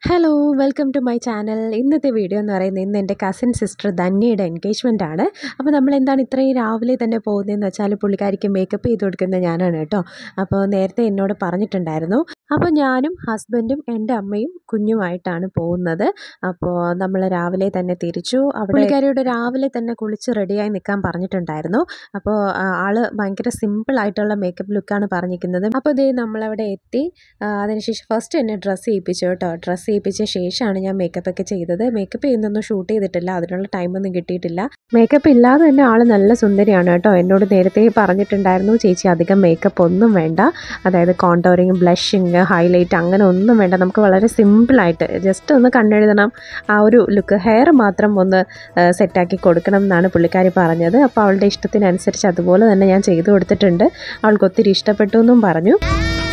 hello welcome to my channel ഇന്നത്തെ video എന്ന് പറയുന്നത് ഇന്ന് എൻ്റെ കസിൻ സിസ്റ്റർ ധന്യയുടെ എൻഗേജ്മെൻ്റ് ആണ് അപ്പോൾ നമ്മൾ എന്താണ് ഇത്രയും രാവിലെ തന്നെ പോകുന്നതെന്ന് വെച്ചാൽ പുള്ളിക്കാരിക്ക് മേക്കപ്പ് ചെയ്ത് കൊടുക്കുന്നത് ഞാനാണ് കേട്ടോ അപ്പോൾ നേരത്തെ എന്നോട് പറഞ്ഞിട്ടുണ്ടായിരുന്നു അപ്പോൾ ഞാനും ഹസ്ബൻഡും എൻ്റെ അമ്മയും കുഞ്ഞുമായിട്ടാണ് പോകുന്നത് അപ്പോൾ നമ്മൾ രാവിലെ തന്നെ തിരിച്ചു അവിടെ പുള്ളിക്കാരിയോട് രാവിലെ തന്നെ കുളിച്ച് റെഡിയായി നിൽക്കാൻ പറഞ്ഞിട്ടുണ്ടായിരുന്നു അപ്പോൾ ആ, ആള് ഭയങ്കര സിമ്പിൾ ആയിട്ടുള്ള മേക്കപ്പ് ലുക്കാണ് പറഞ്ഞിരിക്കുന്നത് അപ്പോൾ ഇതേ നമ്മളവിടെ എത്തി ആ, അതിനുശേഷം ഫസ്റ്റ് എന്നെ ഡ്രസ്സ് ചെയ്യിപ്പിച്ചു കേട്ടോ ഡ്രസ്സ് ചെയ്യിപ്പിച്ച ശേഷമാണ് ഞാൻ മേക്കപ്പ് ഒക്കെ ചെയ്തത് മേക്കപ്പ് ചെയ്യുന്നൊന്നും ഷൂട്ട് ചെയ്തിട്ടില്ല അതിനുള്ള ടൈമൊന്നും കിട്ടിയിട്ടില്ല മേക്കപ്പ് ഇല്ലാതെ തന്നെ ആൾ നല്ല സുന്ദരിയാണ് കേട്ടോ എന്നോട് നേരത്തെ പറഞ്ഞിട്ടുണ്ടായിരുന്നു ചേച്ചി അധികം മേക്കപ്പ് ഒന്നും വേണ്ട അതായത് കോണ്ടോറിങ് ബ്ലഷിങ് ഹൈലൈറ്റ് അങ്ങനെ ഒന്നും വേണ്ട നമുക്ക് വളരെ സിമ്പിളായിട്ട് ജസ്റ്റ് ഒന്ന് കണ്ണെഴുതണം ആ ഒരു ലുക്ക് ഹെയർ മാത്രം ഒന്ന് സെറ്റാക്കി കൊടുക്കണം എന്നാണ് പുള്ളിക്കാരി പറഞ്ഞത് അപ്പോൾ അവളുടെ ഇഷ്ടത്തിനനുസരിച്ച് അതുപോലെ തന്നെ ഞാൻ ചെയ്തു കൊടുത്തിട്ടുണ്ട് അവൾക്ക് ഒത്തിരി ഇഷ്ടപ്പെട്ടു എന്നും പറഞ്ഞു